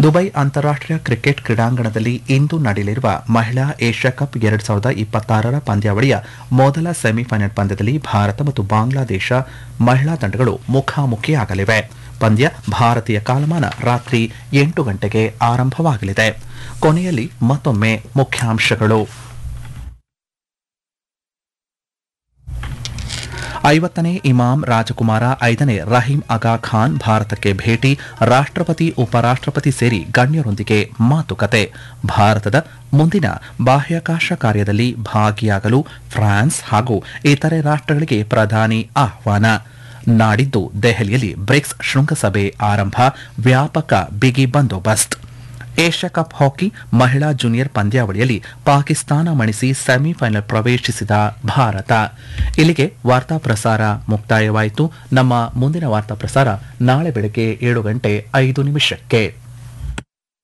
Dubai ಅಂತಾರಾಷ್ಟೀಯ cricket ಕ್ರೀಡಾಂಗಣದಲ್ಲಿ ಇಂದು ನಡೆಯಲಿರುವ ಮಹಿಳಾ ಏಷ್ಯಾ ಕಪ್ ಎರಡ್ ಸಾವಿರದ ಇಪ್ಪತ್ತಾರರ ಪಂದ್ಯಾವಳಿಯ ಮೊದಲ ಸೆಮಿಫೈನಲ್ ಪಂದ್ಯದಲ್ಲಿ ಭಾರತ ಮತ್ತು ಬಾಂಗ್ಲಾದೇಶ ಮಹಿಳಾ ತಂಡಗಳು ಮುಖಾಮುಖಿಯಾಗಲಿವೆ ಪಂದ್ಯ ಭಾರತೀಯ ಕಾಲಮಾನ ರಾತ್ರಿ ಎಂಟು ಗಂಟೆಗೆ ಆರಂಭವಾಗಲಿದೆ ಕೊನೆಯಲ್ಲಿ ಮತ್ತೊಮ್ಮೆ ಮುಖ್ಯಾಂಶಗಳು ಐವತ್ತನೇ ಇಮಾಮ್ ರಾಜಕುಮಾರ ಐದನೇ ರಹೀಂ ಆಗಾ ಖಾನ್ ಭಾರತಕ್ಕೆ ಭೇಟಿ ರಾಷ್ಟ್ರಪತಿ ಉಪರಾಷ್ಟ್ರಪತಿ ಸೇರಿ ಗಣ್ಯರೊಂದಿಗೆ ಮಾತುಕತೆ ಭಾರತದ ಮುಂದಿನ ಬಾಹ್ಯಾಕಾಶ ಕಾರ್ಯದಲ್ಲಿ ಭಾಗಿಯಾಗಲು ಫ್ರಾನ್ಸ್ ಹಾಗೂ ಇತರೆ ರಾಷ್ಟ್ರಗಳಿಗೆ ಪ್ರಧಾನಿ ಆಹ್ವಾನ ನಾಡಿದ್ದು ದೆಹಲಿಯಲ್ಲಿ ಬ್ರಿಕ್ಸ್ ಶೃಂಗಸಭೆ ಆರಂಭ ವ್ಯಾಪಕ ಬಿಗಿ ಬಂದೋಬಸ್ತ್ ಏಷ್ಯಾ ಕಪ್ ಹಾಕಿ ಮಹಿಳಾ ಜೂನಿಯರ್ ಪಂದ್ಯಾವಳಿಯಲ್ಲಿ ಪಾಕಿಸ್ತಾನ ಮಣಿಸಿ ಸೆಮಿಫೈನಲ್ ಪ್ರವೇಶಿಸಿದ ಭಾರತ ಇಲ್ಲಿಗೆ ವಾರ್ತಾ ಪ್ರಸಾರ ಮುಕ್ತಾಯವಾಯಿತು ನಮ್ಮ ಮುಂದಿನ ವಾರ್ತಾ ಪ್ರಸಾರ ನಾಳೆ ಬೆಳಗ್ಗೆ ಏಳು ಗಂಟೆ ಐದು ನಿಮಿಷಕ್ಕೆ